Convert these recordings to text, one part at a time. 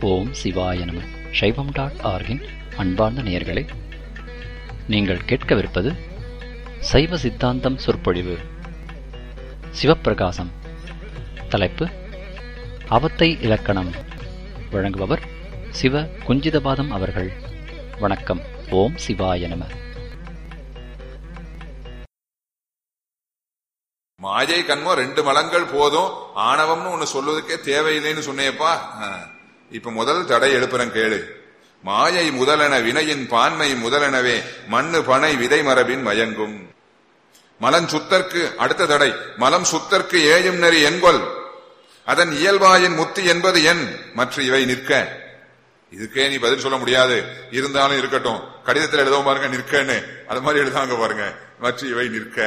ஓம் சிவாய நம சைவம் டாட் ஆர்கின் அன்பார்ந்த நேயர்களே நீங்கள் கேட்கவிருப்பது சைவ சித்தாந்தம் சொற்பொழிவு சிவப்பிரகாசம் தலைப்பு அவத்தை இலக்கணம் வழங்குபவர் சிவ குஞ்சிதபாதம் அவர்கள் வணக்கம் ஓம் சிவாய நம மாயை கண்மம் ரெண்டு மலங்கள் போதும் ஆணவம்னு ஒண்ணு சொல்வதற்கே தேவையில்லைன்னு சொன்னேப்பா ஆ. இப்ப முதல் தடை எழுப்புறேன் கேளு மாயை முதலென வினையின் பான்மை முதலெனவே மண்ணு பனை விதை மரபின் மயங்கும் மலம் சுத்தற்கு அடுத்த தடை மலம் சுத்தற்கு ஏயும் நெறி என்கொல் அதன் இயல்பாயின் முத்தி என்பது என் மற்ற இவை நிற்க இதுக்கே நீ பதில் சொல்ல முடியாது இருந்தாலும் இருக்கட்டும் கடிதத்தில் எழுதவும் பாருங்க நிற்கன்னு அது மாதிரி எழுதாங்க பாருங்க மற்ற இவை நிற்க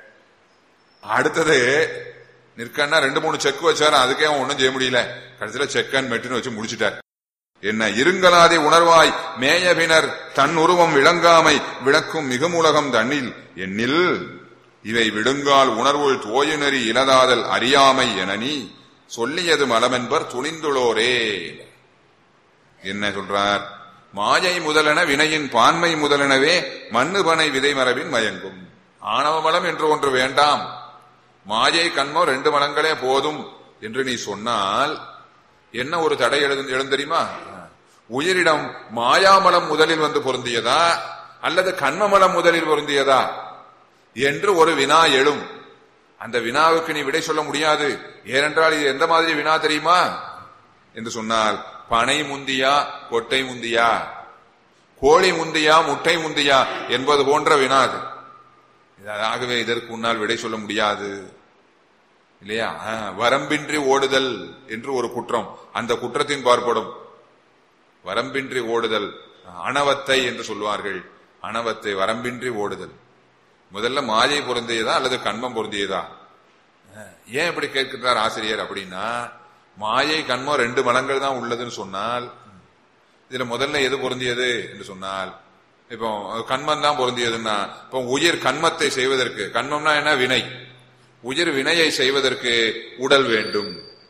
அடுத்தது நிற்கன்னா ரெண்டு மூணு செக் வச்சாரு அதுக்கே அவன் ஒண்ணும் செய்ய முடியல கடைசியில செக்கன் மெட்டுன்னு வச்சு முடிச்சிட்டார் என்ன இருங்கலாதி உணர்வாய் மேயபினர் தன் உருவம் விளங்காமை விளக்கும் மிகுமுலகம் தன்னில் எண்ணில் இவை விடுங்கால் உணர்வுள் தோயுநெறி இலதாதல் அறியாமை என நீ சொல்லியது மலமென்பர் துணிந்துளோரே என்ன சொல்றார் மாயை முதலென வினையின் பான்மை முதலெனவே மண்ணுபனை விதை மரபின் மயங்கும் ஆணவ மலம் என்று ஒன்று வேண்டாம் மாயை கண்மம் ரெண்டு மலங்களே போதும் என்று நீ சொன்னால் என்ன ஒரு தடை எழுது எழுந்தறியுமா உயிரிடம் மாயாமலம் முதலில் வந்து பொருந்தியதா அல்லது கண்மமலம் முதலில் பொருந்தியதா என்று ஒரு வினா எழும் அந்த வினாவுக்கு நீ விடை சொல்ல முடியாது ஏனென்றால் இது எந்த மாதிரி வினா தெரியுமா என்று சொன்னால் பனை முந்தியா கொட்டை முந்தியா கோழி முந்தியா முட்டை முந்தியா என்பது போன்ற வினா அது ஆகவே இதற்கு முன்னால் விடை சொல்ல முடியாது இல்லையா ஆ, வரம்பின்றி ஓடுதல் என்று ஒரு குற்றம் அந்த குற்றத்தின் பார்ப்படும் வரம்பின்றி ஓடுதல் அணவத்தை என்று சொல்வார்கள் அணவத்தை வரம்பின்றி ஓடுதல் முதல்ல மாயை பொருந்தியதா அல்லது கண்மம் பொருந்தியதா ஆ, ஏன் இப்படி கேட்கிறார் ஆசிரியர் அப்படின்னா மாயை கண்மம் ரெண்டு மலங்கள் தான் உள்ளதுன்னு சொன்னால் இதுல முதல்ல எது பொருந்தியது என்று சொன்னால் இப்போ கண்மம் தான் பொருந்தியதுன்னா இப்போ உயிர் கண்மத்தை செய்வதற்கு கண்மம்னா என்ன வினை உயிர் வினையை செய்வதற்கு உடல் வேண்டும்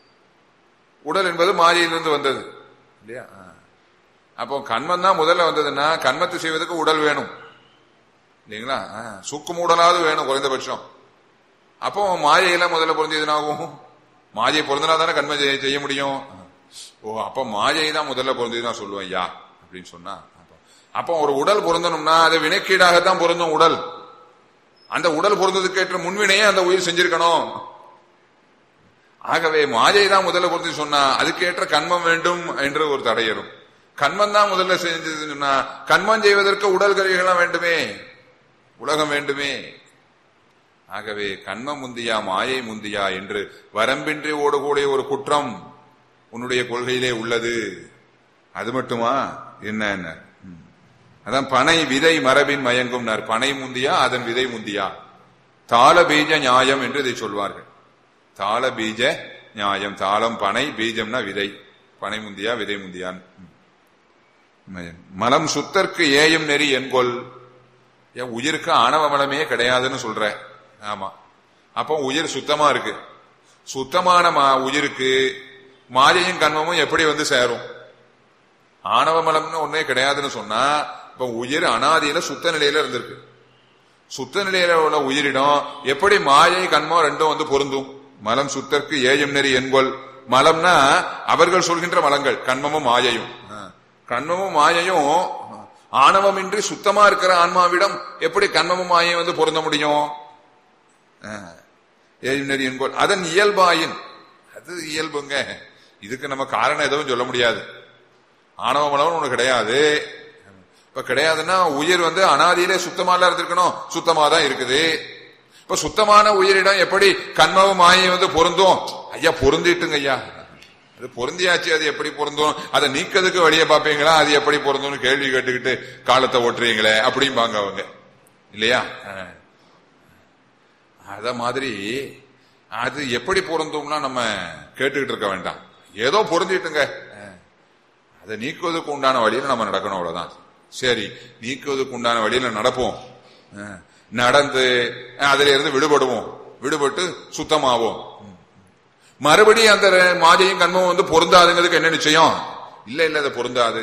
உடல் என்பது மாயையிலிருந்து வந்தது இல்லையா ஆ. அப்போ கண்மம் தான் முதல்ல வந்ததுன்னா கண்மத்தை செய்வதற்கு உடல் வேணும் இல்லைங்களா ஆ, சுக்கும் உடலாவது வேணும் குறைந்தபட்சம் அப்போ மாயையில முதல்ல பொருந்தியதுனாகும் மாயை பொருந்தினா தானே கண்மம் செய்ய- செய்ய முடியும் ஓ அப்ப மாயை தான் முதல்ல பொருந்தது நான் சொல்லுவேன் யா அப்படின்னு சொன்னா அப்போ- அப்போ ஒரு உடல் பொருந்தணும்னா அது வினைக்கீடாகத்தான் பொருந்தும் உடல் அந்த உடல் பொருந்ததுக்கு ஏற்ற முன்வினையே அந்த உயிர் செஞ்சிருக்கணும் ஆகவே மாயை தான் முதல்ல பொருந்தி சொன்னா அதுக்கேற்ற கண்மம் வேண்டும் என்று ஒரு தடையரும் கண்மம் தான் முதல்ல செஞ்சதுன்னு சொன்னா கண்மம் செய்வதற்கு உடல் கருவிகளாம் வேண்டுமே உலகம் வேண்டுமே ஆகவே கண்மம் முந்தியா மாயை முந்தியா என்று வரம்பின்றி ஓடக்கூடிய ஒரு குற்றம் உன்னுடைய கொள்கையிலே உள்ளது அது மட்டுமா என்ன என்ன ம். அதான் பனை விதை மரபின் மயங்கும் பனை முந்தியா அதன் விதை முந்தியா தாள பீஜ நியாயம் என்று இதை சொல்வார்கள் தாள பீஜ நியாயம் தாளம் பனை பீஜம்னா விதை பனை முந்தியா விதை முந்தியான் ம். மயம். மலம் சுத்தற்கு ஏயும் நெறி என்கொல் என் உயிருக்கு ஆணவ மலமே கிடையாதுன்னு சொல்ற ஆமா அப்போ உயிர் சுத்தமா இருக்கு சுத்தமான மா- உயிருக்கு மாயையும் கண்மமும் எப்படி வந்து சேரும் ஆணவ மலம்னு ஒன்னே கிடையாதுன்னு சொன்னா இப்ப உயிர் அனாதியில சுத்த நிலையில இருந்திருக்கு சுத்த நிலையில உள்ள உயிரிடம் எப்படி மாயை கண்மம் ரெண்டும் வந்து பொருந்தும் மலம் சுத்தற்கு ஏயும் நெறி என்கொல் மலம்னா அவர்கள் சொல்கின்ற மலங்கள் கண்மமும் மாயையும் ஆ. கண்மமும் மாயையும் ஆணவமின்றி சுத்தமா இருக்கிற ஆன்மாவிடம் எப்படி கண்மமும் மாயையும் வந்து பொருந்த முடியும் ஆ. ஏயும் நெறி என்கொல் அதன் இயல்பாயின் அது இயல்புங்க இதுக்கு நம்ம காரணம் எதுவும் சொல்ல முடியாது ஆணவ மலம் ஒண்ணு கிடையாது இப்ப கிடையாதுன்னா உயிர் வந்து அனாதியிலே சுத்தமாலாம் இருந்திருக்கணும் சுத்தமா தான் இருக்குது இப்ப சுத்தமான உயிரிடம் எப்படி கண்மவும் மாயை வந்து பொருந்தும் ஐயா பொருந்திட்டுங்க ஐயா அது பொருந்தியாச்சு அது எப்படி பொருந்தும் அதை நீக்கிறதுக்கு வழியை பார்ப்பீங்களா அது எப்படி பொருந்தும்னு கேள்வி கேட்டுக்கிட்டு காலத்தை ஓட்டுறீங்களே அப்படிம்பாங்க அவங்க இல்லையா ஆ. அத மாதிரி அது எப்படி பொருந்தும்னா நம்ம கேட்டுக்கிட்டு இருக்க வேண்டாம் ஏதோ பொருந்திட்டுங்க அஹ். அதை நீக்குவதற்கு உண்டான வழியில நம்ம நடக்கணும் அவ்வளவுதான் சரி நீக்குவதற்கு உண்டான வழியில நடப்போம் அஹ். நடந்து அஹ், அதுல இருந்து விடுபடுவோம் விடுபட்டு சுத்தமாவோம் மறுபடியும் அந்த மாதையும் கண்மம் வந்து பொருந்தாதுங்கிறதுக்கு என்ன நிச்சயம் இல்ல இல்ல அது பொருந்தாது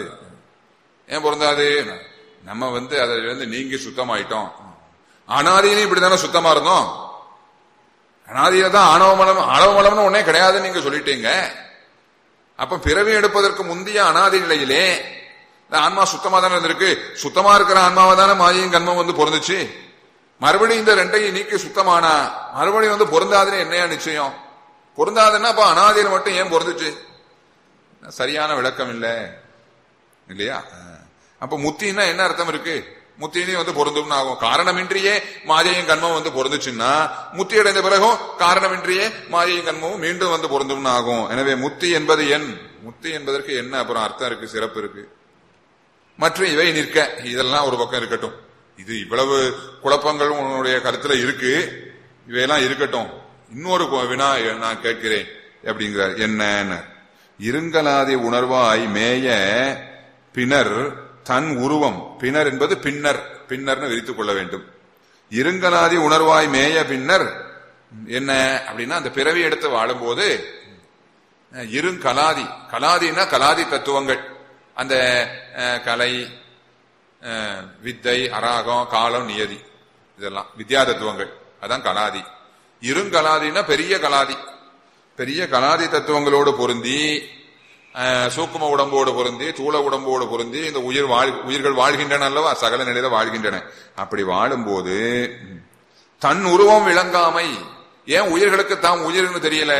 ஏன் பொருந்தாது நம்ம வந்து அதுல இருந்து நீங்கி சுத்தமாயிட்டோம் அனாதியிலும் இப்படிதானே சுத்தமா இருந்தோம் அனாதியில தான் ஆணவ மலம் ஆணவ மலம்னு ஒன்னே கிடையாதுன்னு நீங்க சொல்லிட்டீங்க அப்ப பிறவி எடுப்பதற்கு முந்தைய அனாதி நிலையிலே இந்த ஆன்மா சுத்தமா தானே இருந்திருக்கு சுத்தமா இருக்கிற ஆன்மாவை தானே மாயையும் கண்மம் வந்து பொருந்துச்சு மறுபடியும் இந்த ரெண்டையும் நீக்கி சுத்தமானா மறுபடியும் வந்து பொருந்தாதுன்னு என்னையா நிச்சயம் பொருந்தாதுன்னா அப்ப அனாதியில் மட்டும் ஏன் பொருந்துச்சு சரியான விளக்கம் இல்ல இல்லையா அப்ப முத்தின்னா என்ன அர்த்தம் இருக்கு முத்தினே வந்து பொருந்தும்னு ஆகும் காரணமின்றியே மாயையும் கண்மம் வந்து பொருந்துச்சுன்னா முத்தி அடைந்த பிறகும் காரணமின்றியே மாயையும் கண்மமும் மீண்டும் வந்து பொருந்தும்னு ஆகும் எனவே முத்தி என்பது என் முத்தி என்பதற்கு என்ன அப்புறம் அர்த்தம் இருக்கு சிறப்பு இருக்கு மற்றும் இவை நிற்க இதெல்லாம் ஒரு பக்கம் இருக்கட்டும் இது இவ்வளவு குழப்பங்கள் உன்னுடைய கருத்துல இருக்கு இவையெல்லாம் இருக்கட்டும் இன்னொரு கு- வினா நான் கேட்கிறேன் அப்படிங்கிறார் என்ன இருங்கலாதி உணர்வாய் மேய பின்னர் தன் உருவம் பின்னர் என்பது பின்னர் பின்னர்னு விரித்துக் கொள்ள வேண்டும் இருங்கலாதி உணர்வாய் மேய பின்னர் என்ன அப்படின்னா அந்த பிறவி எடுத்து வாழும்போது அஹ், இருங்கலாதி கலாதினா கலாதி தத்துவங்கள் அந்த அஹ், கலை அஹ், வித்தை அராகம் காலம் நியதி இதெல்லாம் வித்யா தத்துவங்கள் அதான் கலாதி இருங்கலாதினா பெரிய கலாதி பெரிய கலாதி தத்துவங்களோடு பொருந்தி அஹ், சூக்கும உடம்போடு பொருந்தி தூள உடம்போடு பொருந்தி இந்த உயிர் வாழ் உயிர்கள் வாழ்கின்றன அல்லவா சகல நிலையில வாழ்கின்றன அப்படி வாழும்போது தன் உருவம் விளங்காமை ஏன் உயிர்களுக்கு தாம் உயிர்னு தெரியல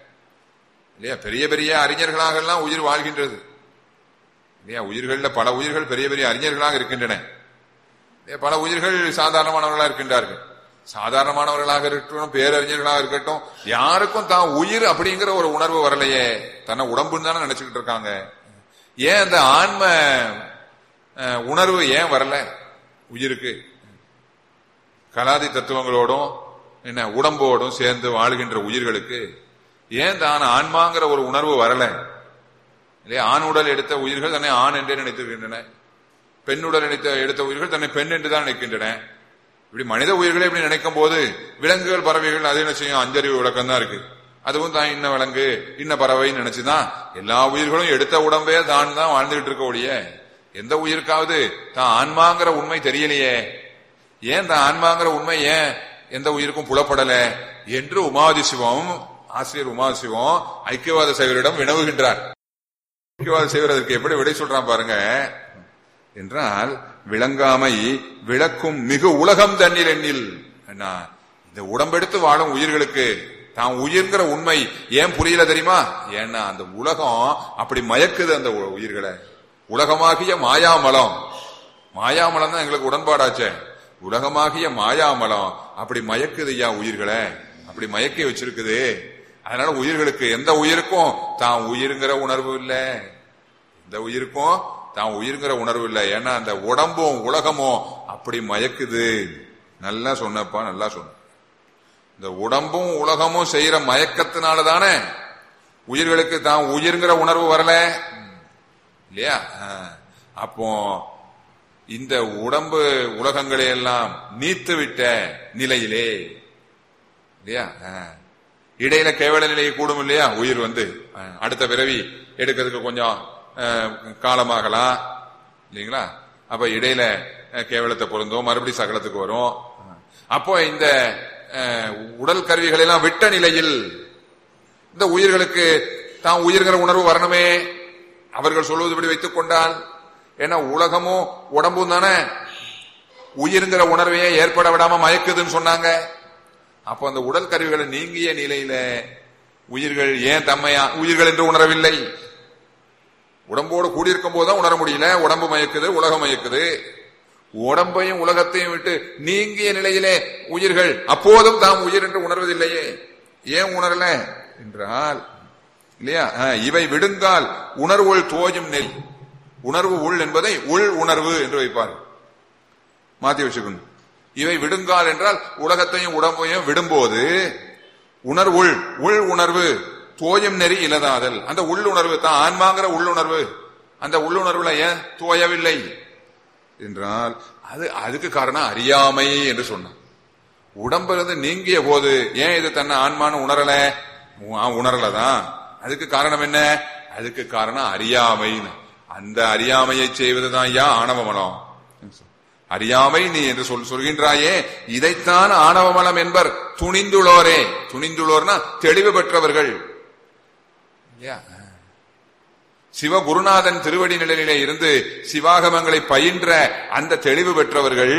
இல்லையா பெரிய பெரிய அறிஞர்களாக எல்லாம் உயிர் வாழ்கின்றது இல்லையா உயிர்கள்ல பல உயிர்கள் பெரிய பெரிய அறிஞர்களாக இருக்கின்றன இல்லையா, பல உயிர்கள் சாதாரணமானவர்களாக இருக்கின்றார்கள் சாதாரணமானவர்களாக இருக்கட்டும் பேரறிஞர்களாக இருக்கட்டும் யாருக்கும் தான் உயிர் அப்படிங்கிற ஒரு உணர்வு வரலையே தன்னை உடம்புன்னு தானே நினைச்சுக்கிட்டு இருக்காங்க ஏன் அந்த ஆன்ம அஹ், உணர்வு ஏன் வரல உயிருக்கு கலாதி தத்துவங்களோடும் என்ன உடம்போடும் சேர்ந்து வாழ்கின்ற உயிர்களுக்கு ஏன் தான் ஆன்மாங்கிற ஒரு உணர்வு வரல இல்லையா ஆண் உடல் எடுத்த உயிர்கள் தன்னை ஆண் என்றே நினைத்திருக்கின்றன பெண் உடல் எடுத்த எடுத்த உயிர்கள் தன்னை பெண் என்று தான் நினைக்கின்றன இப்படி மனித உயிர்களை இப்படி நினைக்கும் போது விலங்குகள் பறவைகள் அது என்ன செய்யும் அஞ்சறிவு விளக்கம் தான் இருக்கு அதுவும் தான் இன்ன விலங்கு இன்ன பறவைன்னு நினைச்சுதான் எல்லா உயிர்களும் எடுத்த உடம்பே தான் தான் வாழ்ந்துகிட்டு இருக்க ஒழிய எந்த உயிருக்காவது தான் ஆன்மாங்கிற உண்மை தெரியலையே ஏன் தான் ஆன்மாங்கிற உண்மை ஏன் எந்த உயிருக்கும் புலப்படல என்று உமாதி சிவம் ஆசிரியர் உமாதி சிவம் ஐக்கியவாத சைவரிடம் வினவுகின்றார் ஐக்கியவாத சைவர் அதற்கு எப்படி விடை சொல்றான் பாருங்க என்றால் விளங்காமை விளக்கும் மிகு உலகம் தண்ணீர் எண்ணில் என்ன இந்த உடம்பெடுத்து வாழும் உயிர்களுக்கு தான் உயிர்ங்கிற உண்மை ஏன் புரியல தெரியுமா ஏன்னா அந்த உலகம் அப்படி மயக்குது அந்த உ- உயிர்களை உலகமாகிய மாயாமலம் மாயாமலம் தான் எங்களுக்கு உடன்பாடாச்சே உலகமாகிய மாயாமலம் அப்படி மயக்குது ஐயா உயிர்களை அப்படி மயக்கி வச்சிருக்குது அதனால உயிர்களுக்கு எந்த உயிருக்கும் தான் உயிருங்கிற உணர்வு இல்லை இந்த உயிருக்கும் தான் உயிருங்கிற உணர்வு இல்லை ஏன்னா அந்த உடம்பும் உலகமும் அப்படி மயக்குது நல்லா சொன்னப்பா நல்லா சொன்ன இந்த உடம்பும் உலகமும் செய்யற மயக்கத்தினால தானே உயிர்களுக்கு தான் உயிருங்கிற உணர்வு வரல இல்லையா ஆ. அப்போ இந்த உடம்பு உலகங்களை எல்லாம் நீத்து விட்ட நிலையிலே இல்லையா ஆ. இடையில கேவல நிலையை கூடும் இல்லையா உயிர் வந்து ஆ, அடுத்த பிறவி எடுக்கிறதுக்கு கொஞ்சம் ஆ, காலமாகலாம் இல்லைங்களா அப்ப இடையில ஆ, கேவலத்தை பொருந்தும் மறுபடியும் சகலத்துக்கு வரும் அப்போ இந்த ஆ, உடல் கருவிகளை எல்லாம் விட்ட நிலையில் இந்த உயிர்களுக்கு தான் உயிர்கிற உணர்வு வரணுமே அவர்கள் சொல்வதுபடி வைத்துக் கொண்டால் ஏன்னா உலகமும் உடம்பும் தானே உயிருங்கிற உணர்வையே ஏற்பட விடாம மயக்குதுன்னு சொன்னாங்க அப்போ அந்த உடல் கருவிகளை நீங்கிய நிலையில உயிர்கள் ஏன் தம்மையா உயிர்கள் என்று உணரவில்லை உடம்போடு கூடியிருக்கும் போதுதான் உணர முடியல உடம்பு மயக்குது உலகம் மயக்குது உடம்பையும் உலகத்தையும் விட்டு நீங்கிய நிலையிலே உயிர்கள் அப்போதும் தாம் உயிர் என்று உணர்வதில்லையே ஏன் உணரல என்றால் இல்லையா ஆஹ், இவை விடுங்கால் உணர்வுள் தோயும் நெறி உணர்வு உள் என்பதை உள் உணர்வு என்று வைப்பார் மாத்தி வச்சுக்கணும் இவை விடுங்கால் என்றால் உலகத்தையும் உடம்பையும் விடும்போது உணர்வுள் உள் உணர்வு தோயும் நெறி இலதாதல் அந்த உள்ளுணர்வு தான் ஆன்மாங்கிற உள்ளுணர்வு அந்த உள்ளுணர்வுல ஏன் தோயவில்லை என்றால் அது அதுக்கு காரணம் அறியாமை என்று சொன்னான் உடம்பிலிருந்து நீங்கிய போது ஏன் இது தன்னை ஆன்மான்னு உணரல உ- ஆ, உணரலதான் அதுக்கு காரணம் என்ன அதுக்கு காரணம் அறியாமைன்னு அந்த அறியாமையை செய்வதுதான் யா ஆணவமலம் அறியாமை நீ என்று சொல் சொல்கின்றாயே இதைத்தான் ஆணவமலம் என்பர் துணிந்துளோரே துணிந்துளோர்னா தெளிவு பெற்றவர்கள் இல்லையா? சிவகுருநாதன் திருவடி நிலையிலே இருந்து சிவாகமங்களை பயின்ற அந்த தெளிவு பெற்றவர்கள்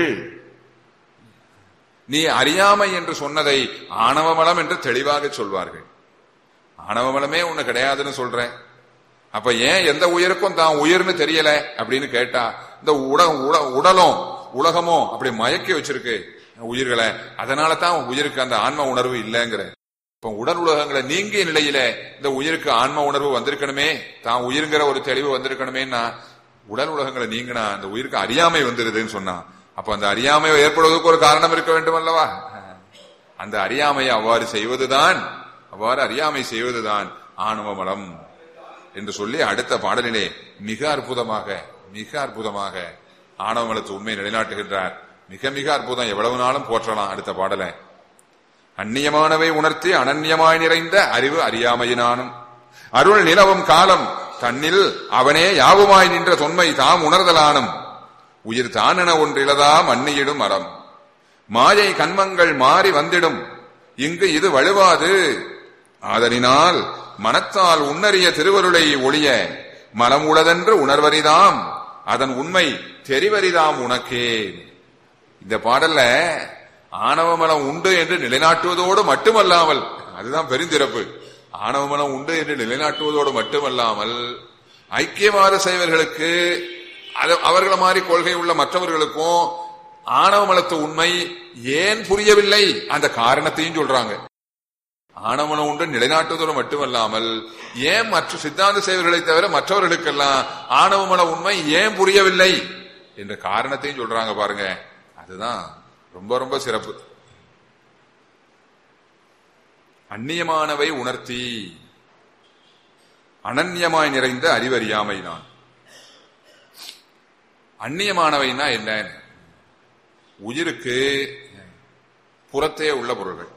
நீ அறியாமை என்று சொன்னதை ஆணவமலம் என்று தெளிவாக சொல்வார்கள் ஆணவமலமே ஒண்ணு கிடையாதுன்னு சொல்றேன் அப்ப ஏன் எந்த உயிருக்கும் தான் உயிர்னு தெரியல அப்படின்னு கேட்டா இந்த உட உட- உடலும் உலகமும் அப்படி மயக்கி வச்சிருக்கு உயிர்களை அதனால தான் உயிருக்கு அந்த ஆன்ம உணர்வு இல்லைங்கிற இப்ப உடல் உலகங்களை நீங்கிய நிலையில இந்த உயிருக்கு ஆன்ம உணர்வு வந்திருக்கணுமே தான் உயிருங்கிற ஒரு தெளிவு வந்திருக்கணுமேன்னா உடல் உலகங்களை நீங்கினா அந்த உயிருக்கு அறியாமை வந்துருதுன்னு சொன்னா அப்ப அந்த அறியாமை ஏற்படுவதற்கு ஒரு காரணம் இருக்க வேண்டும் அல்லவா அந்த அறியாமையை அவ்வாறு செய்வதுதான் அவ்வாறு அறியாமை செய்வதுதான் ஆணவ மலம் என்று சொல்லி அடுத்த பாடலிலே மிக அற்புதமாக மிக அற்புதமாக ஆணவ மலத்து உண்மை நிலைநாட்டுகின்றார் மிக மிக அற்புதம் எவ்வளவு நாளும் போற்றலாம் அடுத்த பாடலை அந்நியமானவை உணர்த்தி அனன்யமாய் நிறைந்த அறிவு அறியாமையினானும் அருள் நிலவும் காலம் தன்னில் அவனே யாவுமாய் நின்ற தொன்மை தாம் உணர்தலானும் உயிர் தானென ஒன்றிலதாம் அன்னியிடும் மரம் மாயை கண்மங்கள் மாறி வந்திடும் இங்கு இது வலுவாது ஆதலினால் மனத்தால் உன்னறிய திருவருளை ஒளிய மலம் உளதென்று உணர்வரிதாம் அதன் உண்மை தெரிவரிதாம் உனக்கே இந்த பாடல்ல ஆணவ மலம் உண்டு என்று நிலைநாட்டுவதோடு மட்டுமல்லாமல் அதுதான் பெருந்திறப்பு ஆணவ மலம் உண்டு என்று நிலைநாட்டுவதோடு மட்டுமல்லாமல் ஐக்கியவாத சைவர்களுக்கு அது- அவர்கள மாதிரி கொள்கை உள்ள மற்றவர்களுக்கும் ஆணவ மலத்து உண்மை ஏன் புரியவில்லை அந்த காரணத்தையும் சொல்றாங்க ஆணவனம் உண்டு நிலைநாட்டுவதோடு மட்டுமல்லாமல் ஏன் மற்ற சித்தாந்த சேவர்களை தவிர மற்றவர்களுக்கெல்லாம் ஆணவ மன உண்மை ஏன் புரியவில்லை என்ற காரணத்தையும் சொல்றாங்க பாருங்க அதுதான் ரொம்ப ரொம்ப சிறப்பு அந்நியமானவை உணர்த்தி அனன்யமாய் நிறைந்த அறிவறியாமை நான் அந்நியமானவைன்னா என்ன உயிருக்கு புறத்தே உள்ள பொருள்கள்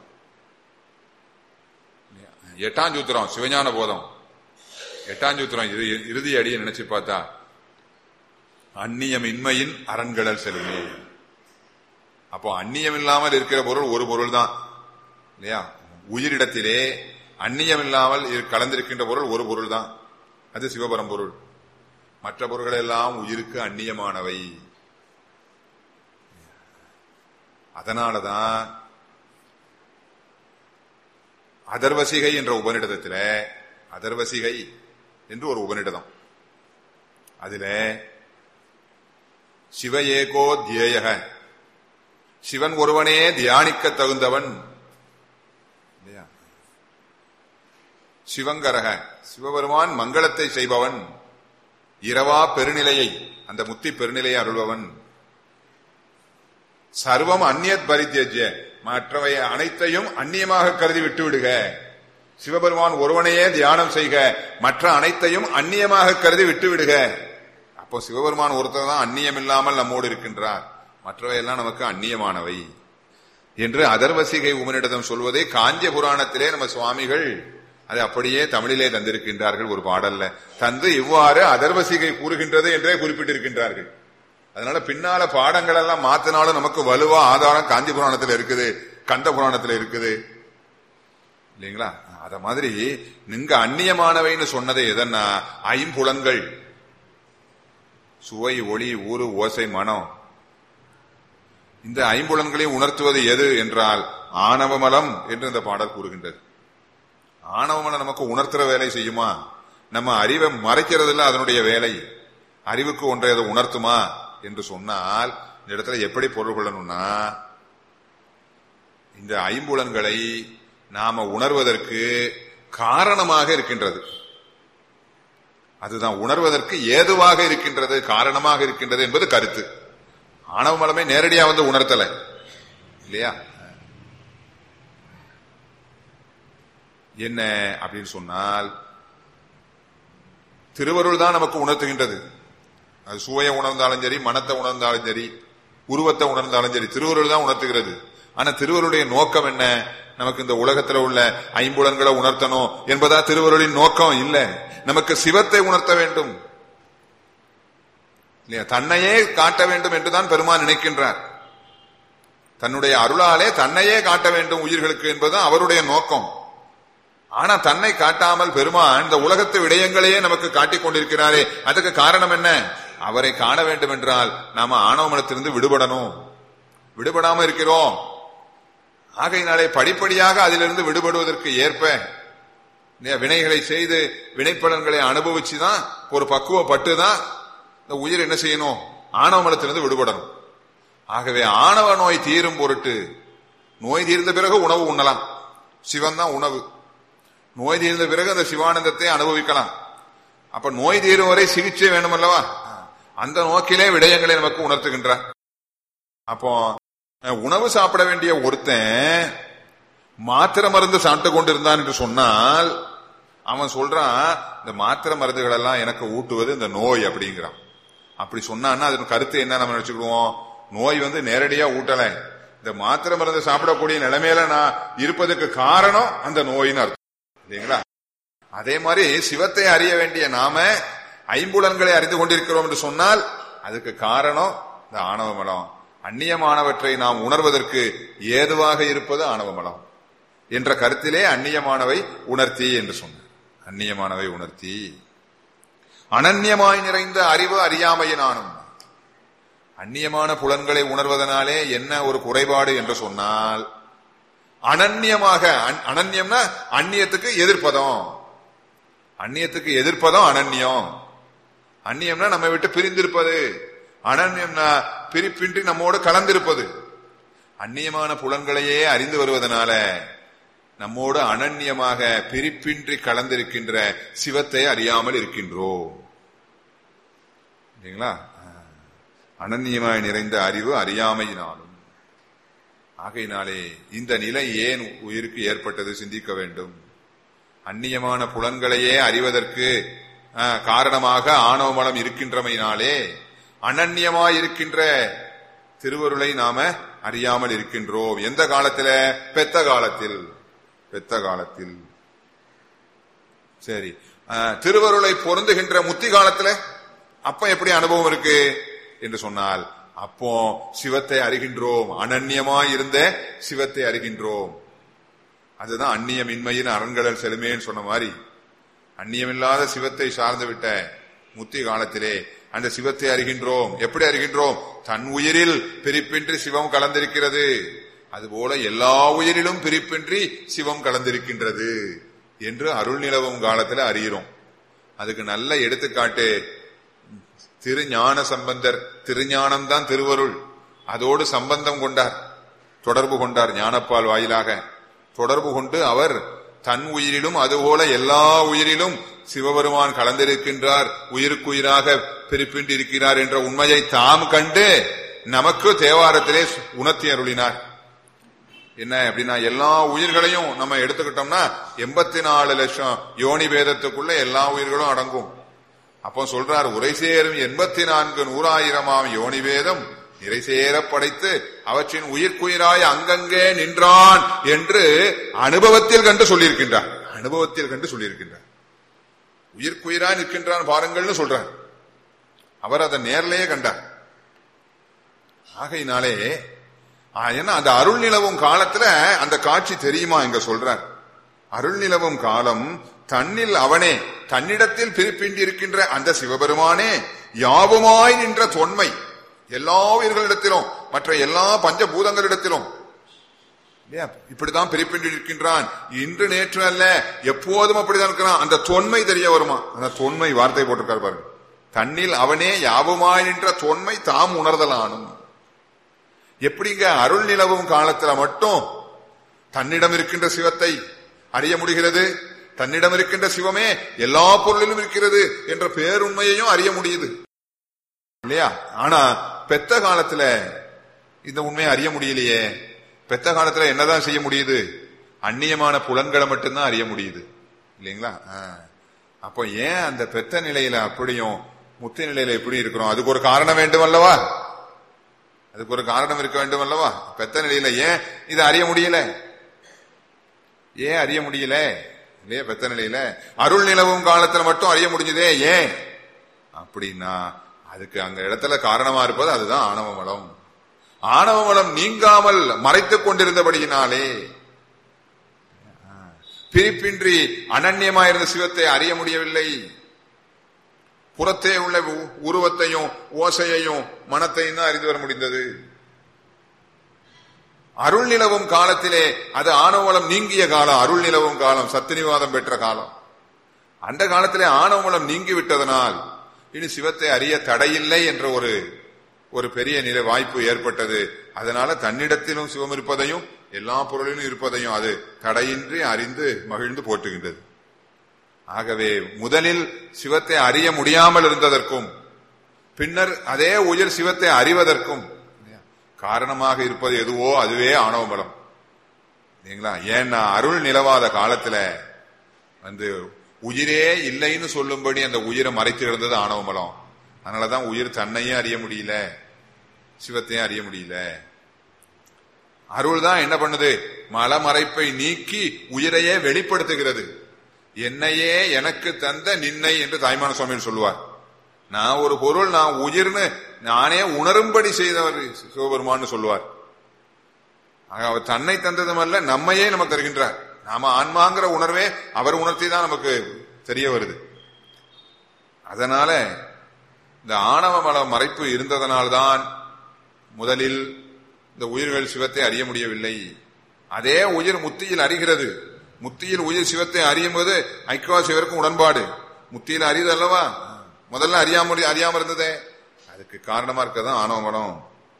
எட்டாம் சூத்திரம் சிவஞான போதம் எட்டாம் சூத்திரம் இது இறுதி அடியை நினைச்சு பார்த்தா அந்நியம் இன்மையின் அரண்கடல் செல்லுமே அப்போ அந்நியம் இல்லாமல் இருக்கிற பொருள் ஒரு பொருள் தான் இல்லையா உயிரிடத்திலே அந்நியம் இல்லாமல் இரு- கலந்திருக்கின்ற பொருள் ஒரு பொருள் தான் அது சிவபரம் பொருள் மற்ற பொருள்கள் எல்லாம் உயிருக்கு அந்நியமானவை அதனாலதான் அதர்வசிகை என்ற உபநிடதத்துல அதர்வசிகை என்று ஒரு உபநிடதம் அதுல சிவ ஏகோ தியேயக சிவன் ஒருவனே தியானிக்க தகுந்தவன் இல்லையா? சிவங்கரக சிவபெருமான் மங்களத்தை செய்பவன் இரவா பெருநிலையை அந்த முத்தி பெருநிலையை அருள்பவன் சர்வம் அந்நியத் பரித்தியஜ்ய மற்றவை அனைத்தையும் அந்நியமாக கருதி விட்டு விடுக சிவபெருமான் ஒருவனையே தியானம் செய்க மற்ற அனைத்தையும் அந்நியமாக கருதி விட்டு விடுக அப்போ சிவபெருமான் ஒருத்தர் தான் அந்நியம் இல்லாமல் நம்மோடு இருக்கின்றார் மற்றவையெல்லாம் நமக்கு அந்நியமானவை என்று அதர்வசிகை உமனிடம் சொல்வதை காஞ்சிய புராணத்திலே நம்ம சுவாமிகள் அதை அப்படியே தமிழிலே தந்திருக்கின்றார்கள் ஒரு பாடல்ல தந்து இவ்வாறு அதர்வசிகை கூறுகின்றது என்றே குறிப்பிட்டிருக்கின்றார்கள் அதனால பின்னால பாடங்கள் எல்லாம் மாத்தினாலும் நமக்கு வலுவா ஆதாரம் காஞ்சி புராணத்துல இருக்குது கந்த புராணத்துல இருக்குது இல்லைங்களா அத மாதிரி நீங்க அந்நியமானவைன்னு சொன்னது எதன்னா ஐம்புலன்கள் சுவை ஒளி ஊறு ஓசை மனம் இந்த ஐம்புலன்களையும் உணர்த்துவது எது என்றால் ஆணவமலம் என்று இந்த பாடல் கூறுகின்றது ஆணவமலம் நமக்கு உணர்த்துற வேலை செய்யுமா நம்ம அறிவை மறைக்கிறதுல அதனுடைய வேலை அறிவுக்கு ஒன்றை அதை உணர்த்துமா என்று சொன்னால் இந்த இடத்துல எப்படி பொருள் கொள்ளணும்னா இந்த ஐம்புலன்களை நாம உணர்வதற்கு காரணமாக இருக்கின்றது அதுதான் உணர்வதற்கு ஏதுவாக இருக்கின்றது காரணமாக இருக்கின்றது என்பது கருத்து ஆணவ மலமே நேரடியா வந்து உணர்த்தல இல்லையா என்ன அப்படின்னு சொன்னால் திருவருள் தான் நமக்கு உணர்த்துகின்றது அது சுவையை உணர்ந்தாலும் சரி மனத்தை உணர்ந்தாலும் சரி உருவத்தை உணர்ந்தாலும் சரி திருவருள் தான் உணர்த்துகிறது ஆனா திருவருடைய நோக்கம் என்ன நமக்கு இந்த உலகத்துல உள்ள ஐம்புலன்களை உணர்த்தணும் என்பதா திருவருளின் நோக்கம் இல்ல நமக்கு சிவத்தை உணர்த்த வேண்டும் இல்லையா தன்னையே காட்ட வேண்டும் என்றுதான் பெருமான் நினைக்கின்றார் தன்னுடைய அருளாலே தன்னையே காட்ட வேண்டும் உயிர்களுக்கு என்பதுதான் அவருடைய நோக்கம் ஆனா தன்னை காட்டாமல் பெருமான் இந்த உலகத்து விடயங்களையே நமக்கு காட்டிக் கொண்டிருக்கிறாரே அதுக்கு காரணம் என்ன அவரை காண வேண்டும் என்றால் நாம ஆணவ மனத்திலிருந்து விடுபடணும் விடுபடாம இருக்கிறோம் ஆகையினாலே படிப்படியாக அதிலிருந்து விடுபடுவதற்கு ஏற்ப வினைகளை செய்து வினைப்பலன்களை அனுபவிச்சுதான் ஒரு பக்குவப்பட்டு தான் இந்த உயிர் என்ன செய்யணும் ஆணவ மலத்திலிருந்து விடுபடணும் ஆகவே ஆணவ நோய் தீரும் பொருட்டு நோய் தீர்ந்த பிறகு உணவு உண்ணலாம் சிவன் தான் உணவு நோய் தீர்ந்த பிறகு அந்த சிவானந்தத்தை அனுபவிக்கலாம் அப்ப நோய் தீரும் வரை சிகிச்சை வேணும் அல்லவா அந்த நோக்கிலே விடயங்களை நமக்கு உணர்த்துகின்றார் அப்போ உணவு சாப்பிட வேண்டிய ஒருத்தன் மாத்திரை மருந்து சாப்பிட்டு கொண்டிருந்தான் என்று சொன்னால் அவன் சொல்றான் இந்த மாத்திரை மருந்துகள் எல்லாம் எனக்கு ஊட்டுவது இந்த நோய் அப்படிங்கிறான் அப்படி சொன்னான்னா அதன் கருத்து என்ன நம்ம நினைச்சுக்கிடுவோம் நோய் வந்து நேரடியா ஊட்டல இந்த மாத்திரை மருந்து சாப்பிடக்கூடிய நிலைமையில நான் இருப்பதற்கு காரணம் அந்த நோயின்னு அர்த்தம் இல்லைங்களா அதே மாதிரி சிவத்தை அறிய வேண்டிய நாம ஐம்புலன்களை அறிந்து கொண்டிருக்கிறோம் என்று சொன்னால் அதுக்கு காரணம் இந்த ஆணவ மலம் அந்நியமானவற்றை நாம் உணர்வதற்கு ஏதுவாக இருப்பது ஆணவ மலம் என்ற கருத்திலே அந்நியமானவை உணர்த்தி என்று சொன்னார் அந்நியமானவை உணர்த்தி அனன்யமாய் நிறைந்த அறிவு அறியாமையினானும் அந்நியமான புலன்களை உணர்வதனாலே என்ன ஒரு குறைபாடு என்று சொன்னால் அனன்யமாக அனன்யம்னா அந்நியத்துக்கு எதிர்ப்பதம் அந்நியத்துக்கு எதிர்ப்பதம் அனன்யம் அந்நியம்னா நம்ம விட்டு பிரிந்திருப்பது அனன்யம்னா பிரிப்பின்றி நம்மோடு கலந்திருப்பது அந்நியமான புலன்களையே அறிந்து வருவதனால நம்மோடு அனன்யமாக பிரிப்பின்றி கலந்திருக்கின்ற சிவத்தை அறியாமல் இருக்கின்றோம் இல்லைங்களா அனன்யமாய் நிறைந்த அறிவு அறியாமையினாலும் ஆகையினாலே இந்த நிலை ஏன் உயிருக்கு ஏற்பட்டது சிந்திக்க வேண்டும் அந்நியமான புலன்களையே அறிவதற்கு காரணமாக ஆணவ மலம் இருக்கின்றமையினாலே அனன்யமாய் இருக்கின்ற திருவருளை நாம அறியாமல் இருக்கின்றோம் எந்த காலத்துல பெத்த காலத்தில் பெத்த காலத்தில் சரி திருவருளை பொருந்துகின்ற முத்தி காலத்துல அப்ப எப்படி அனுபவம் இருக்கு என்று சொன்னால் அப்போ சிவத்தை அறிகின்றோம் அனன்யமாய் இருந்த சிவத்தை அறிகின்றோம் அதுதான் அந்நியமின்மையின் அரண்கடல் செலுமேன்னு சொன்ன மாதிரி அந்நியமில்லாத சிவத்தை சார்ந்து விட்ட முத்தி காலத்திலே அந்த சிவத்தை அறிகின்றோம் எப்படி அறிகின்றோம் தன் உயிரில் பிரிப்பின்றி சிவம் கலந்திருக்கிறது அதுபோல எல்லா உயிரிலும் பிரிப்பின்றி சிவம் கலந்திருக்கின்றது என்று அருள் நிலவும் காலத்துல அறிகிறோம் அதுக்கு நல்ல எடுத்துக்காட்டு திருஞான சம்பந்தர் திருஞானம் தான் திருவருள் அதோடு சம்பந்தம் கொண்டார் தொடர்பு கொண்டார் ஞானப்பால் வாயிலாக தொடர்பு கொண்டு அவர் தன் உயிரிலும் அதுபோல எல்லா உயிரிலும் சிவபெருமான் கலந்திருக்கின்றார் உயிருக்குயிராக பிரிப்பின்றி இருக்கிறார் என்ற உண்மையை தாம் கண்டு நமக்கு தேவாரத்திலே உணர்த்தி அருளினார் என்ன அப்படின்னா எல்லா உயிர்களையும் நம்ம எடுத்துக்கிட்டோம்னா எண்பத்தி நாலு லட்சம் யோனி பேதத்துக்குள்ள எல்லா உயிர்களும் அடங்கும் அப்போ சொல்றார் உரை சேரும் எண்பத்தி நான்கு நூறாயிரமாம் யோனி வேதம் நிறை சேர படைத்து அவற்றின் உயிர்க்குயிராய் அங்கங்கே நின்றான் என்று அனுபவத்தில் கண்டு சொல்லியிருக்கின்றார் அனுபவத்தில் கண்டு சொல்லியிருக்கின்றார் உயிர்க்குயிராய் நிற்கின்றான் பாருங்கள்னு சொல்றார் அவர் அதை நேர்லயே கண்டார் ஆகையினாலே ஏன்னா அந்த அருள் நிலவும் காலத்துல அந்த காட்சி தெரியுமா இங்க சொல்றார் அருள் நிலவும் காலம் தன்னில் அவனே தன்னிடத்தில் பிரிப்பின்றி இருக்கின்ற அந்த சிவபெருமானே யாவுமாய் நின்ற தொன்மை எல்லா உயிர்களிடத்திலும் மற்ற எல்லா பஞ்சபூதங்களிடத்திலும் இல்லையா இப்படிதான் பிரிப்பின்றி இருக்கின்றான் இன்று நேற்று அல்ல எப்போதும் அப்படிதான் இருக்கிறான் அந்த தொன்மை தெரிய வருமா அந்த தொன்மை வார்த்தை போட்டிருக்காரு பாருங்க தன்னில் அவனே யாவுமாய் நின்ற தொன்மை தாம் உணர்தலானும் எப்படிங்க அருள் நிலவும் காலத்துல மட்டும் தன்னிடம் இருக்கின்ற சிவத்தை அறிய முடிகிறது தன்னிடம் இருக்கின்ற சிவமே எல்லா பொருளிலும் இருக்கிறது என்ற பேருண்மையையும் அறிய முடியுது இல்லையா ஆனா பெத்த காலத்துல இந்த உண்மையை அறிய முடியலையே பெத்த காலத்துல என்னதான் செய்ய முடியுது அந்நியமான புலன்களை மட்டும்தான் அறிய முடியுது இல்லைங்களா அப்போ ஏன் அந்த பெத்த நிலையில அப்படியும் முத்த நிலையில எப்படி இருக்கிறோம் அதுக்கு ஒரு காரணம் வேண்டும் அல்லவா அதுக்கு ஒரு காரணம் இருக்க வேண்டும் அல்லவா பெத்த நிலையில ஏன் இதை அறிய முடியல ஏன் அறிய முடியல இல்லையா பெத்த நிலையில அருள் நிலவும் காலத்துல மட்டும் அறிய முடிஞ்சதே ஏன் அப்படின்னா அதுக்கு அங்க இடத்துல காரணமா இருப்பது அதுதான் ஆணவ மலம் ஆணவ மலம் நீங்காமல் மறைத்துக் கொண்டிருந்தபடியினாலே பிரிப்பின்றி அனன்யமாயிருந்த சிவத்தை அறிய முடியவில்லை புறத்தே உள்ள உ- உருவத்தையும் ஓசையையும் மனத்தையும் தான் அறிந்து வர முடிந்தது அருள் நிலவும் காலத்திலே அது ஆணவலம் நீங்கிய காலம் அருள் நிலவும் காலம் சத்தினிவாதம் பெற்ற காலம் அந்த காலத்திலே ஆணவலம் நீங்கி விட்டதனால் இனி சிவத்தை அறிய தடையில்லை என்ற ஒரு ஒரு பெரிய நிலை வாய்ப்பு ஏற்பட்டது அதனால தன்னிடத்திலும் சிவம் இருப்பதையும் எல்லா பொருளிலும் இருப்பதையும் அது தடையின்றி அறிந்து மகிழ்ந்து போற்றுகின்றது ஆகவே முதலில் சிவத்தை அறிய முடியாமல் இருந்ததற்கும் பின்னர் அதே உயிர் சிவத்தை அறிவதற்கும் காரணமாக இருப்பது எதுவோ அதுவே ஆணவ பலம் இல்லைங்களா ஏன்னா அருள் நிலவாத காலத்துல வந்து உயிரே இல்லைன்னு சொல்லும்படி அந்த உயிரை மறைத்து கிடந்தது ஆணவ பலம் அதனாலதான் உயிர் தன்னையும் அறிய முடியல சிவத்தையும் அறிய முடியல அருள் தான் என்ன பண்ணுது மலமறைப்பை நீக்கி உயிரையே வெளிப்படுத்துகிறது என்னையே எனக்கு தந்த நின்னை என்று தாய்மான சுவாமிகள் சொல்லுவார் நான் ஒரு பொருள் நான் உயிர்னு நானே உணரும்படி செய்தவர் சிவபெருமான்னு சொல்லுவார் ஆக அவர் தன்னை தந்ததுமல்ல நம்மையே நமக்கு தருகின்றார் நாம ஆன்மாங்கிற உணர்வே அவர் உணர்த்தி தான் நமக்கு தெரிய வருது அதனால இந்த ஆணவ மல மறைப்பு இருந்ததனால்தான் முதலில் இந்த உயிர்கள் சிவத்தை அறிய முடியவில்லை அதே உயிர் முத்தியில் அறிகிறது முத்தியில் உயிர் சிவத்தை அறியும் போது ஐக்கியவா சிவருக்கும் உடன்பாடு முத்தியில் அறியுது அல்லவா முதல்ல அறியாம அறியாம இருந்ததே அதுக்கு காரணமா இருக்கதான் ஆணவ மலம்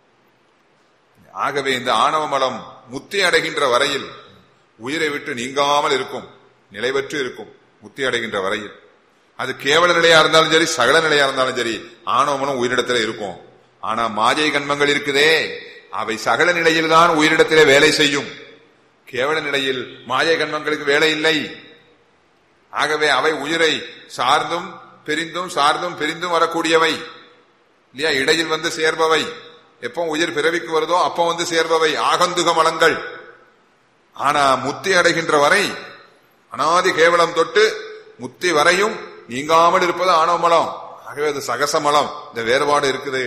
ஆகவே இந்த ஆணவ மலம் முத்தி அடைகின்ற வரையில் உயிரை விட்டு நீங்காமல் இருக்கும் நிலை பெற்று இருக்கும் முத்தி அடைகின்ற வரையில் அது கேவல நிலையா இருந்தாலும் சரி சகல நிலையா இருந்தாலும் சரி ஆணவ மலம் உயிரிடத்துல இருக்கும் ஆனா மாஜை கண்மங்கள் இருக்குதே அவை சகல நிலையில் தான் உயிரிடத்திலே வேலை செய்யும் கேவல நிலையில் மாயை கண்மங்களுக்கு வேலை இல்லை ஆகவே அவை உயிரை சார்ந்தும் பிரிந்தும் சார்ந்தும் பிரிந்தும் வரக்கூடியவை இல்லையா இடையில் வந்து சேர்பவை எப்போ உயிர் பிறவிக்கு வருதோ அப்போ வந்து சேர்பவை ஆகந்துக மலங்கள் ஆனா முத்தி அடைகின்ற வரை அனாதி கேவலம் தொட்டு முத்தி வரையும் நீங்காமல் இருப்பது ஆணவ மலம் ஆகவே அது சகச மலம் இந்த வேறுபாடு இருக்குது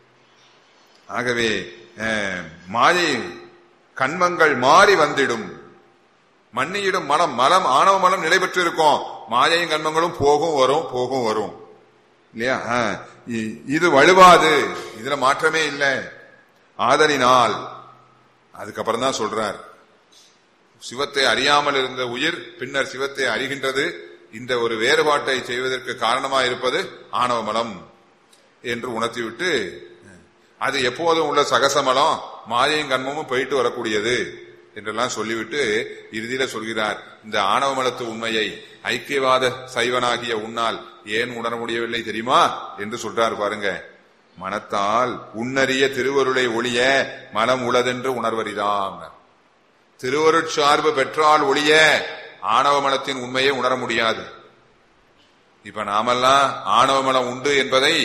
ஆகவே அஹ், மாயை கண்மங்கள் மாறி வந்திடும் மன்னியிடும் மலம் மலம் ஆணவ மலம் நிலை பெற்று இருக்கும் மாயையும் கண்மங்களும் போகும் வரும் போகும் வரும் இல்லையா ஆ, இ- இது வலுவாது இதுல மாற்றமே இல்லை ஆதலினால் அதுக்கப்புறம் தான் சொல்றார் சிவத்தை அறியாமல் இருந்த உயிர் பின்னர் சிவத்தை அறிகின்றது இந்த ஒரு வேறுபாட்டை செய்வதற்கு காரணமா இருப்பது ஆணவ மலம் என்று உணர்த்திவிட்டு அது எப்போதும் உள்ள சகசமலம் மாயையும் கண்மமும் போயிட்டு வரக்கூடியது என்றெல்லாம் சொல்லிவிட்டு இறுதியில சொல்கிறார் இந்த ஆணவ மலத்து உண்மையை ஐக்கியவாத சைவனாகிய உன்னால் ஏன் உணர முடியவில்லை தெரியுமா என்று சொல்றார் பாருங்க மனத்தால் உன்னறிய திருவருளை ஒளிய மனம் உளதென்று உணர்வரிதாம் திருவருட்சார்பு பெற்றால் ஒளிய ஆணவ மலத்தின் உண்மையை உணர முடியாது இப்ப நாமெல்லாம் ஆணவ மலம் உண்டு என்பதை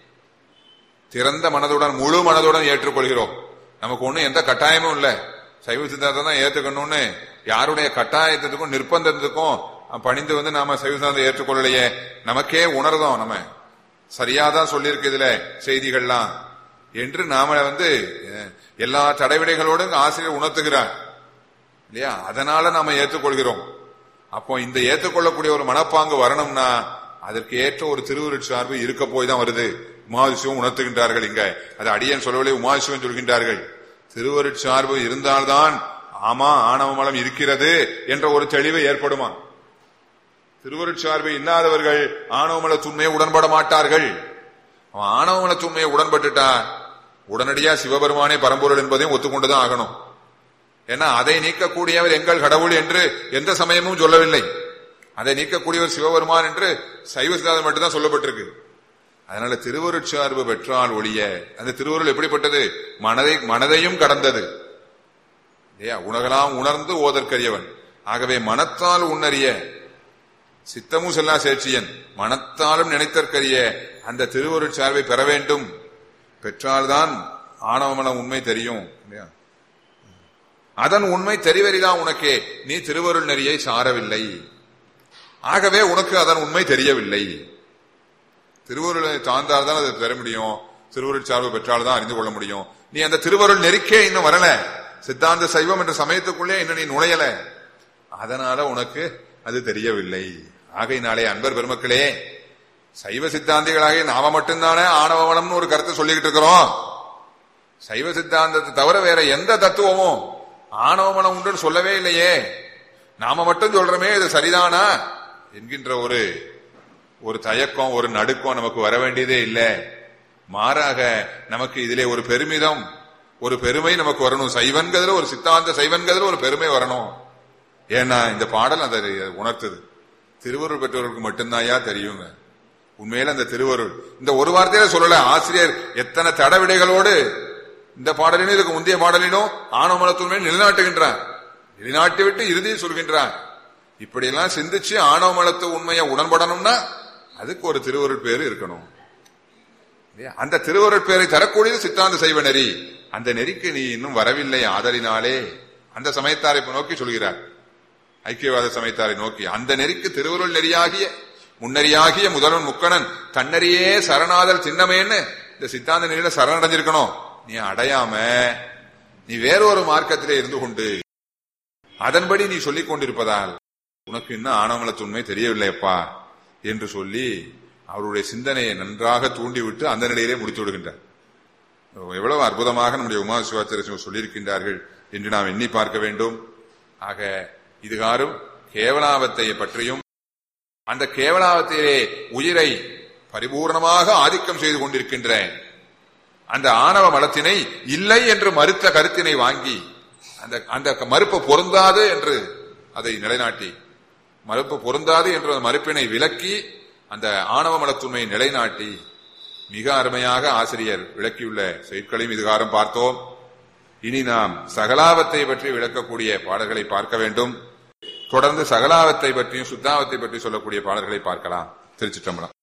திறந்த மனதுடன் முழு மனதுடன் ஏற்றுக்கொள்கிறோம் நமக்கு ஒண்ணும் எந்த கட்டாயமும் இல்ல சைவ சித்தாந்தம் தான் ஏத்துக்கணும்னு யாருடைய கட்டாயத்துக்கும் நிர்பந்தத்துக்கும் பணிந்து வந்து நாம சைவ சித்தாந்தம் ஏற்றுக்கொள்ளலையே நமக்கே உணர்தோம் நம்ம சரியாதான் சொல்லியிருக்கு இதுல செய்திகள்லாம் என்று நாம வந்து அஹ், எல்லா தடைவிடைகளோடும் ஆசிரியர் உணர்த்துகிறார் இல்லையா அதனால நாம ஏற்றுக்கொள்கிறோம் அப்போ இந்த ஏற்றுக்கொள்ளக்கூடிய ஒரு மனப்பாங்கு வரணும்னா அதற்கு ஏற்ற ஒரு திருவுருட் சார்பு இருக்க போய் தான் வருது உமாதிசிவம் உணர்த்துகின்றார்கள் இங்க அது அடியன் சொல்லவில்லை உமாதிசிவம் சொல்கின்றார்கள் திருவருட் சார்பு இருந்தால்தான் ஆமா ஆணவ மலம் இருக்கிறது என்ற ஒரு தெளிவு ஏற்படுமா திருவருட் சார்பு இல்லாதவர்கள் ஆணவமல துண்மையை உடன்பட மாட்டார்கள் அவன் ஆணவமல துண்மையை உடன்பட்டுட்டா உடனடியா சிவபெருமானே பரம்பொருள் என்பதையும் ஒத்துக்கொண்டுதான் ஆகணும் ஏன்னா அதை நீக்கக்கூடியவர் எங்கள் கடவுள் என்று எந்த சமயமும் சொல்லவில்லை அதை நீக்கக்கூடியவர் சிவபெருமான் என்று சைவ சித்தாந்தம் மட்டும்தான் சொல்லப்பட்டிருக்கு அதனால திருவருட்சார்பு பெற்றால் ஒழிய அந்த திருவருள் எப்படிப்பட்டது மனதை மனதையும் கடந்தது இல்லையா உலகலாம் உணர்ந்து ஓதற்கரியவன் ஆகவே மனத்தால் உன்னறிய சித்தமும் செல்லா சேட்சியன் மனத்தாலும் நினைத்தற்கரிய அந்த திருவருட்சார்பை பெற வேண்டும் பெற்றால்தான் ஆணவமலம் உண்மை தெரியும் இல்லையா அதன் உண்மை தெரிவரிதான் உனக்கே நீ திருவருள் நெறியை சாரவில்லை ஆகவே உனக்கு அதன் உண்மை தெரியவில்லை திருவருளை சார்ந்தால் தான் அதை பெற முடியும் திருவருள் சார்பு பெற்றால் தான் அறிந்து கொள்ள முடியும் நீ அந்த திருவருள் நெருக்கே இன்னும் வரல சித்தாந்த சைவம் என்ற சமயத்துக்குள்ளே இன்னும் நீ நுழையல அதனால உனக்கு அது தெரியவில்லை ஆகையினாலே அன்பர் பெருமக்களே சைவ சித்தாந்திகளாக நாம மட்டும்தானே ஆணவமனம்னு ஒரு கருத்தை சொல்லிக்கிட்டு இருக்கிறோம் சைவ சித்தாந்தத்தை தவிர வேற எந்த தத்துவமும் ஆணவமனம் உண்டுன்னு சொல்லவே இல்லையே நாம மட்டும் சொல்றோமே இது சரிதானா என்கின்ற ஒரு ஒரு தயக்கம் ஒரு நடுக்கம் நமக்கு வர வேண்டியதே இல்லை மாறாக நமக்கு இதிலே ஒரு பெருமிதம் ஒரு பெருமை நமக்கு வரணும் சைவன்கிறதுல ஒரு சித்தாந்த சைவன்கிறதுல ஒரு பெருமை வரணும் ஏன்னா இந்த பாடல் அதை உணர்த்துது திருவருள் பெற்றவர்களுக்கு மட்டும்தாயா தெரியுங்க உண்மையில அந்த திருவருள் இந்த ஒரு வார்த்தையில சொல்லல ஆசிரியர் எத்தனை தடவிடைகளோடு இந்த பாடலினும் இதுக்கு முந்தைய பாடலினும் ஆணவமலத்துமே நிலைநாட்டுகின்றான் நிலைநாட்டி விட்டு இறுதியை சொல்கின்றான் இப்படியெல்லாம் சிந்திச்சு ஆணவமலத்து உண்மையை உடன்படணும்னா அதுக்கு ஒரு திருவருள் பேரு இருக்கணும் இல்லையா? அந்த திருவருள் பேரை தரக்கூடியது சித்தாந்த சைவ நெறி அந்த நெறிக்கு நீ இன்னும் வரவில்லை ஆதலினாலே அந்த சமயத்தாரை இப்ப நோக்கி சொல்கிறார் ஐக்கியவாத சமயத்தாரை நோக்கி அந்த நெறிக்கு திருவருள் நெறியாகிய முன்னறியாகிய முதல்வன் முக்கணன் தன்னறியே சரணாதல் சின்னமேன்னு இந்த சித்தாந்த நெறியில சரணடைஞ்சிருக்கணும் நீ அடையாம நீ வேறொரு மார்க்கத்திலே இருந்து கொண்டு அதன்படி நீ சொல்லிக் கொண்டிருப்பதால் உனக்கு இன்னும் ஆணவமலத்து உண்மை தெரியவில்லையப்பா என்று சொல்லி அவருடைய சிந்தனையை நன்றாக தூண்டிவிட்டு அந்த நிலையிலே முடித்து விடுகின்றார் எவ்வளவு அற்புதமாக நம்முடைய உமா சிவாச்சாரிய சொல்லியிருக்கின்றார்கள் என்று நாம் எண்ணி பார்க்க வேண்டும் ஆக இதுகாரும் கேவலாவத்தை பற்றியும் அந்த கேவலாவத்திலே உயிரை பரிபூர்ணமாக ஆதிக்கம் செய்து கொண்டிருக்கின்ற அந்த ஆணவ மலத்தினை இல்லை என்று மறுத்த கருத்தினை வாங்கி அந்த அந்த மறுப்பு பொருந்தாது என்று அதை நிலைநாட்டி மறுப்பு பொருந்தாது என்ற அந்த மறுப்பினை விலக்கி அந்த ஆணவ மலத்துண்மை நிலைநாட்டி மிக அருமையாக ஆசிரியர் விளக்கியுள்ள செயற்களையும் இதுகாரம் பார்த்தோம் இனி நாம் சகலாவத்தை பற்றி விளக்கக்கூடிய பாடல்களை பார்க்க வேண்டும் தொடர்ந்து சகலாவத்தை பற்றியும் சுத்தாவத்தை பற்றி சொல்லக்கூடிய பாடல்களை பார்க்கலாம் திருச்சிற்றம்பலம்